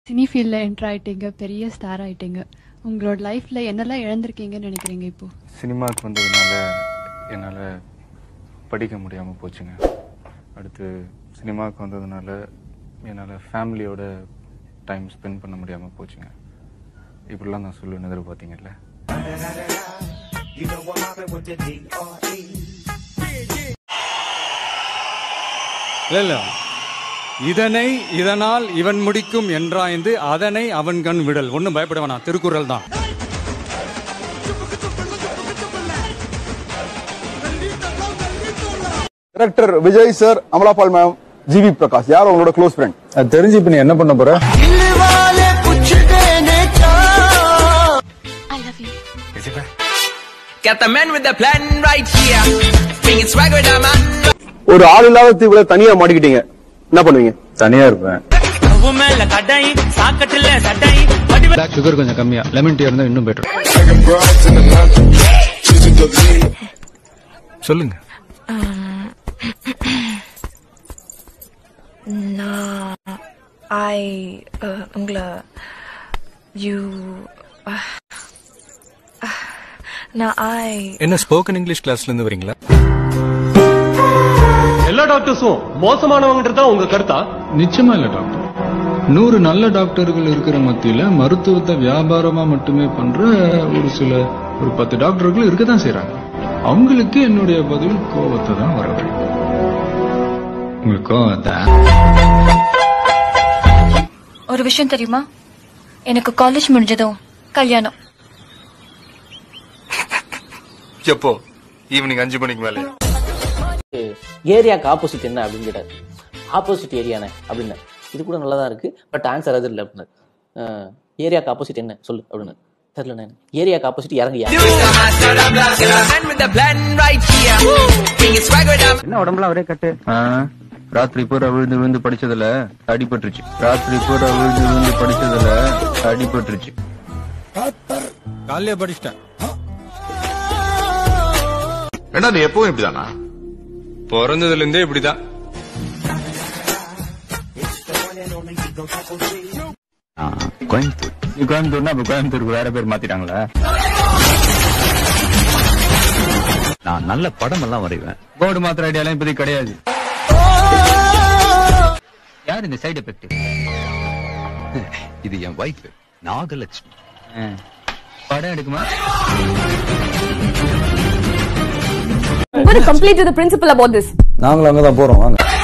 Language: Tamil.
சினி ஃபீல்டில் என்டர் ஆயிட்டீங்க பெரிய ஸ்டார் ஆயிட்டீங்க உங்களோட லைஃப்ல என்னெல்லாம் இழந்திருக்கீங்கன்னு நினைக்கிறீங்க இப்போ சினிமாவுக்கு வந்ததுனால என்னால் படிக்க முடியாமல் போச்சுங்க அடுத்து சினிமாவுக்கு வந்ததுனால என்னால் ஃபேமிலியோட டைம் ஸ்பெண்ட் பண்ண முடியாமல் போச்சுங்க இப்படிலாம் நான் சொல்லுவேன்னு எதிர்பார்த்தீங்கல்ல இல்ல இல்ல இதனை இதனால் இவன் முடிக்கும் என்றாய்ந்து அதனை அவன் கண் விடல் ஒன்றும் பயப்பட வேணாம் திருக்குறள் தான் director Vijay sir Amala Paul ma'am GV Prakash யார் உங்களோட க்ளோஸ் ஃப்ரெண்ட் அது தெரிஞ்சு இப்ப நீ என்ன பண்ண போற Got the man with the plan right here. Bringing swag with the man. ஒரு ஆள் இல்லாத தீவுல தனியா மாட்டிக்கிட்டீங்க என்ன பண்ணுவீங்க தனியா இருப்பேன் மேல கடை சாக்கட்டுல சட்டை சுகர் கொஞ்சம் கம்மியா லெமன் டீ இருந்தா இன்னும் பெட்டர் சொல்லுங்க நான் ஐ உங்களை யூ நான் ஐ என்ன ஸ்போக்கன் இங்கிலீஷ் கிளாஸ்ல இருந்து வரீங்களா எல்லா டாக்டர்ஸும் மோசமானவங்கன்றது தான் உங்க கருத்தா நிச்சயமா இல்ல டாக்டர் நூறு நல்ல டாக்டர்கள் இருக்கிற மத்தியில மருத்துவத்தை வியாபாரமா மட்டுமே பண்ற ஒரு சில ஒரு பத்து டாக்டர்கள் இருக்கதான் செய்றாங்க அவங்களுக்கு என்னுடைய பதில் கோவத்தை தான் வரவழைக்கும் உங்களுக்கு கோவத்தை ஒரு விஷயம் தெரியுமா எனக்கு காலேஜ் முடிஞ்சதும் கல்யாணம் எப்போ ஈவினிங் அஞ்சு மணிக்கு மேலே ஏரியாக்கு ஆப்போசிட் என்ன அப்படின்னு கேட்டார் ஆப்போசிட் ஏரியானே அப்படின்னு இது கூட நல்லா தான் இருக்கு பட் ஆன்சர் அது இல்லை அப்படின்னு ஏரியாக்கு ஆப்போசிட் என்ன சொல்லு அப்படின்னு தெரியல நான் ஏரியாக்கு ஆப்போசிட் இறங்கியா Man with the plan right here. Bringing swag with the என்ன உடம்புல ஒரே கட்டு ராத்திரி பூரா விழுந்து விழுந்து படிச்சதுல அடிபட்டுருச்சு ராத்திரி பூரா விழுந்து விழுந்து படிச்சதுல அடிபட்டுருச்சு காலையே படிச்சிட்டேன் ஏன்னா நீ எப்பவும் இப்படிதானா பிறந்ததுல இருந்தே இப்படிதான் கோயம்புத்தூர் நீ கோயம்புத்தூர்னா அப்ப கோயம்புத்தூருக்கு வேற பேர் மாத்திட்டாங்களா நான் நல்ல படம் எல்லாம் வரைவேன் போர்டு மாத்திர ஐடியாலாம் இப்போதைக்கு கிடையாது யார் இந்த சைடு எஃபெக்ட் இது என் வைஃப் நாகலட்சுமி படம் எடுக்குமா complete to the principal about this நாங்களும் அங்கதான் போறோம் வாங்க